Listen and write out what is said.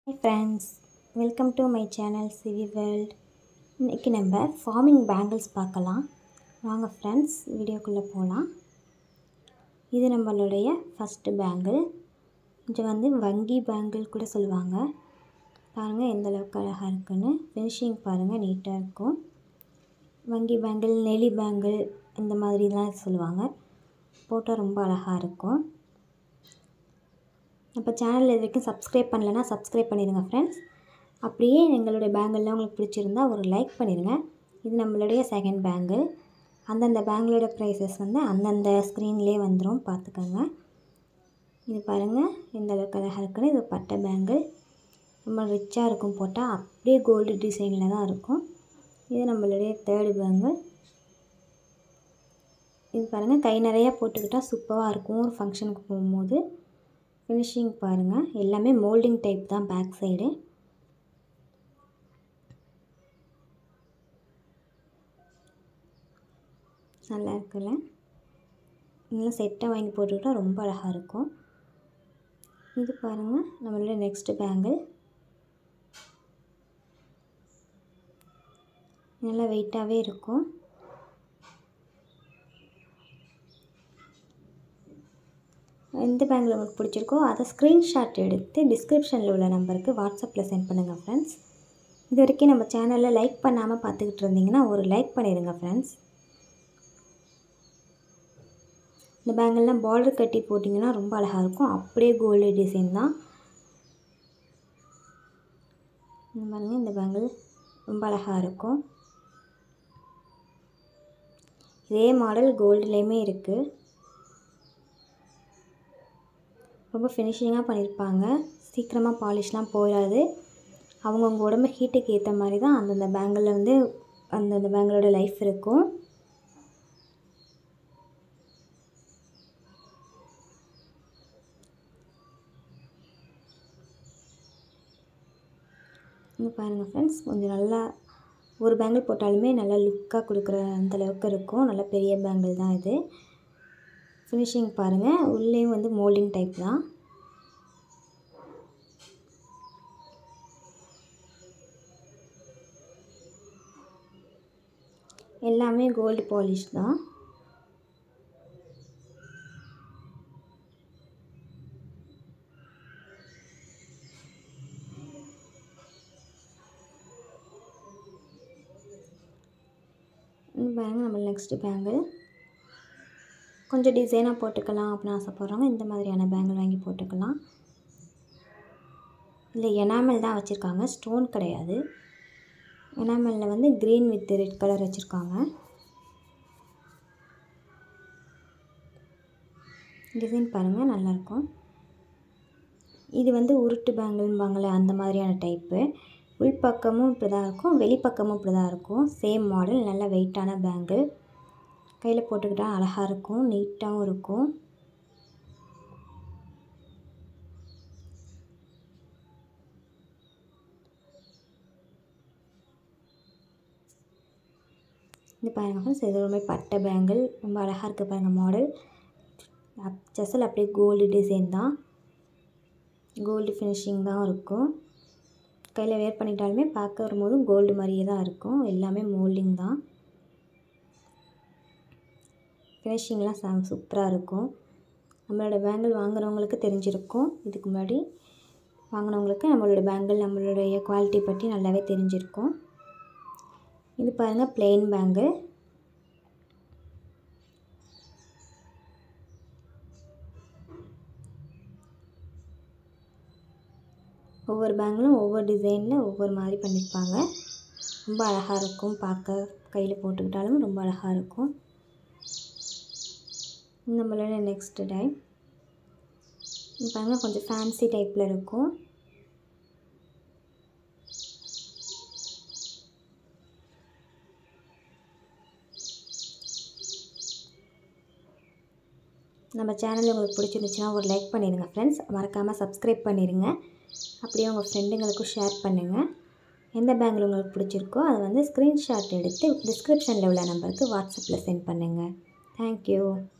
high friends welcome to my channel CV World இன்றைக்கி நம்ம farming bangles பார்க்கலாம் வாங்க ஃப்ரெண்ட்ஸ் வீடியோக்குள்ளே போகலாம் இது நம்மளுடைய ஃபஸ்ட்டு பேங்கிள் இது வந்து வங்கி பேங்கிள் கூட சொல்லுவாங்க பாருங்கள் எந்த அளவுக்கு அழகாக இருக்குன்னு ஃபினிஷிங் பாருங்கள் நீட்டாக இருக்கும் வங்கி பேங்கிள் நெலி பேங்கிள் இந்த மாதிரிலாம் சொல்லுவாங்க போட்டால் ரொம்ப அழகாக இருக்கும் நம்ம சேனல் இது வரைக்கும் சப்ஸ்கிரைப் பண்ணலைன்னா சப்ஸ்கிரைப் பண்ணிடுங்க ஃப்ரெண்ட்ஸ் அப்படியே எங்களுடைய பேங்கிள்லாம் உங்களுக்கு பிடிச்சிருந்தா ஒரு லைக் பண்ணிடுங்க இது நம்மளுடைய செகண்ட் பேங்கிள் அந்தந்த பேங்கிளோட ப்ரைஸஸ் வந்து அந்தந்த ஸ்க்ரீன்லேயே வந்துடும் பார்த்துக்கோங்க இது பாருங்கள் எந்த அளவுக்கு அழகாக இருக்குன்னு இது பட்டை பேங்கிள் ரொம்ப ரிச்சாக இருக்கும் போட்டால் அப்படியே கோல்டு டிசைனில் தான் இருக்கும் இது நம்மளுடைய தேர்டு பேங்கிள் இது பாருங்கள் கை நிறையா போட்டுக்கிட்டால் சூப்பராக இருக்கும் ஒரு ஃபங்க்ஷனுக்கு போகும்போது ஃபினிஷிங் பாருங்கள் எல்லாமே மோல்டிங் டைப் தான் பேக் சைடு நல்லா இருக்குல்ல நல்லா செட்டாக வாங்கி போட்டுக்கிட்டால் ரொம்ப அழகாக இருக்கும் இது பாருங்கள் நம்மளோட நெக்ஸ்ட்டு பேங்கிள் நல்லா வெயிட்டாகவே இருக்கும் எந்த பேங்கில் உங்களுக்கு பிடிச்சிருக்கோ அதை ஸ்க்ரீன்ஷாட் எடுத்து டிஸ்கிரிப்ஷனில் உள்ள நம்பருக்கு வாட்ஸ்அப்பில் சென்ட் பண்ணுங்கள் ஃப்ரெண்ட்ஸ் இது வரைக்கும் நம்ம சேனலில் லைக் பண்ணாமல் பார்த்துக்கிட்டு இருந்தீங்கன்னா ஒரு லைக் பண்ணிடுங்க ஃப்ரெண்ட்ஸ் இந்த பேங்கிள்லாம் பார்டர் கட்டி போட்டிங்கன்னா ரொம்ப அழகாக இருக்கும் அப்படியே கோல்டு டிசைன் தான் இந்த பாருங்கள் இந்த பேங்கிள் ரொம்ப அழகாக இருக்கும் இதே மாடல் கோல்டுலேயுமே இருக்குது ரொம்ப ஃபினிஷிங்காக பண்ணியிருப்பாங்க சீக்கிரமாக பாலிஷ்லாம் போயிடாது அவங்கவுங்க உடம்பு ஹீட்டுக்கு ஏற்ற மாதிரி தான் அந்தந்த பேங்கிளில் வந்து அந்தந்த பேங்கிளோட லைஃப் இருக்கும் இங்கே பாருங்கள் ஃப்ரெண்ட்ஸ் கொஞ்சம் நல்லா ஒரு பேங்கிள் போட்டாலுமே நல்லா லுக்காக கொடுக்குற அந்தளவுக்கு இருக்கும் நல்ல பெரிய பேங்கிள் தான் இது ஃபினிஷிங் பாருங்கள் உள்ளேயும் வந்து மோல்டிங் டைப் தான் எல்லாமே கோல்டு பாலிஷ் தான் பாருங்கள் நம்ம நெக்ஸ்ட்டு பேங்கிள் கொஞ்சம் டிசைனாக போட்டுக்கலாம் அப்படின்னு ஆசைப்பட்றவங்க இந்த மாதிரியான பேங்கிள் வாங்கி போட்டுக்கலாம் இல்லை எனாமல் தான் வச்சுருக்காங்க ஸ்டோன் கிடையாது எனாமலில் வந்து க்ரீன் வித் ரெட் கலர் வச்சுருக்காங்க டிசைன் பாருங்கள் நல்லாயிருக்கும் இது வந்து உருட்டு பேங்கிள்பாங்களே அந்த மாதிரியான டைப்பு உள்பக்கமும் இப்படி தான் இருக்கும் வெளிப்பக்கமும் இப்படி தான் இருக்கும் சேம் மாடல் நல்ல வெயிட்டான பேங்கிள் கையில் போட்டுக்கிட்டால் அழகாக இருக்கும் நீட்டாகவும் இருக்கும் இது பாருங்கள் ஃப்ரெண்ட்ஸ் இது ரொம்ப பட்டை பேங்கிள் ரொம்ப அழகாக இருக்குது பாருங்கள் மாடல் செசல் அப்படியே கோல்டு டிசைன் தான் கோல்டு ஃபினிஷிங் தான் இருக்கும் கையில் வேர் பண்ணிட்டாலுமே பார்க்க வரும்போதும் கோல்டு மாதிரியே தான் இருக்கும் எல்லாமே மோல்டிங் தான் ஃபினிஷிங்லாம் ச சூப்பராக இருக்கும் நம்மளோட பேங்கிள் வாங்குறவங்களுக்கு தெரிஞ்சிருக்கும் இதுக்கு முன்னாடி வாங்கினவங்களுக்கு நம்மளோட பேங்கிள் நம்மளுடைய குவாலிட்டி பற்றி நல்லாவே தெரிஞ்சிருக்கும் இது பாருங்கள் பிளெயின் பேங்கிள் ஒவ்வொரு பேங்கிலும் ஒவ்வொரு டிசைனில் ஒவ்வொரு மாதிரி பண்ணியிருப்பாங்க ரொம்ப அழகாக இருக்கும் பார்க்க கையில் போட்டுக்கிட்டாலும் ரொம்ப அழகாக இருக்கும் நம்மளோட நெக்ஸ்ட்டு டைம் பாருங்கள் கொஞ்சம் ஃபேன்சி டைப்பில் இருக்கும் நம்ம சேனல் உங்களுக்கு பிடிச்சிருந்துச்சுன்னா ஒரு லைக் பண்ணிடுங்க ஃப்ரெண்ட்ஸ் மறக்காமல் சப்ஸ்கிரைப் பண்ணிடுங்க அப்படியே உங்கள் ஃப்ரெண்டுங்களுக்கும் ஷேர் பண்ணுங்கள் எந்த பேங்கில் உங்களுக்கு பிடிச்சிருக்கோ அதை வந்து ஸ்க்ரீன்ஷாட் எடுத்து டிஸ்கிரிப்ஷனில் உள்ள நம்பருக்கு வாட்ஸ்அப்பில் சென்ட் பண்ணுங்கள் தேங்க்யூ